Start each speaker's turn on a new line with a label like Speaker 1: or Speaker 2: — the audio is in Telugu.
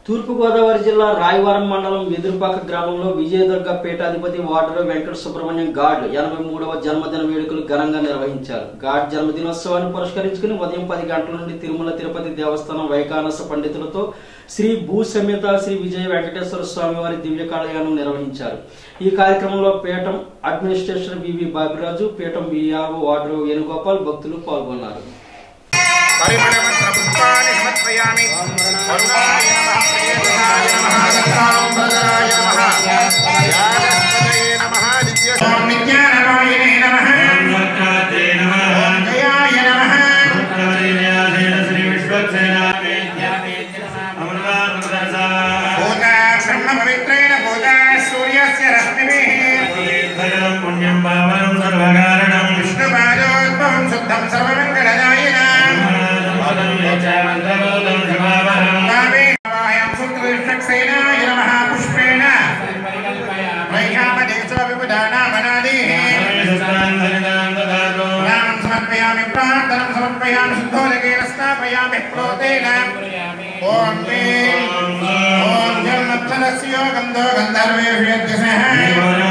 Speaker 1: తూర్పుగోదావరి జిల్లా రాయవరం మండలం వెదురుపాక గ్రామంలో విజయదుర్గ పీఠాధిపతి వార్డులో వెంకట సుబ్రహ్మణ్యం గాడ్ ఎనభై మూడవ జన్మదిన వేడుకలు ఘనంగా నిర్వహించారు గాడ్ జన్మదినోత్సవాన్ని పురస్కరించుకుని ఉదయం పది గంటల నుండి తిరుమల తిరుపతి దేవస్థానం వైకానస పండితులతో శ్రీ భూ సమేత శ్రీ విజయ వెంకటేశ్వర స్వామి వారి దివ్య కళ్యాణం నిర్వహించారు ఈ కార్యక్రమంలో పీఠం అడ్మినిస్ట్రేటర్ వివి బాబిరాజు పీఠం విఆర్ఓ వార్డు వేణుగోపాల్ భక్తులు పాల్గొన్నారు
Speaker 2: పరిమళమంత్రపుష్పాన్ని సమర్పయామి వరుణాయ నమః ప్రియేషాయ నమః దత్తాంబరాయ నమః యాగస్పతయే నమః దివ్య విజ్ఞానవాయినే నమః ఓం జయాయ నమః భూతా బ్రహ్మ పవిత్రేణ భూతా సూర్యస్య రశ్మిభిः విష్ణుపాదోద్భవం శుద్ధం సర్వమంగళదాయినాం కావేవాయం శుక్రవిష్ణక్సేనాయ నమః పుష్పేణ వైహామదేశ విబుధానామనాదీః నామం సమర్పయామి ప్రార్థనం సమర్పయామి శుద్ధోదకేన స్థాపయామి ప్రోతేన ఓం మే ఓం జన్మత్సరస్య గంధో గంధర్వేషు యజ్ఞసః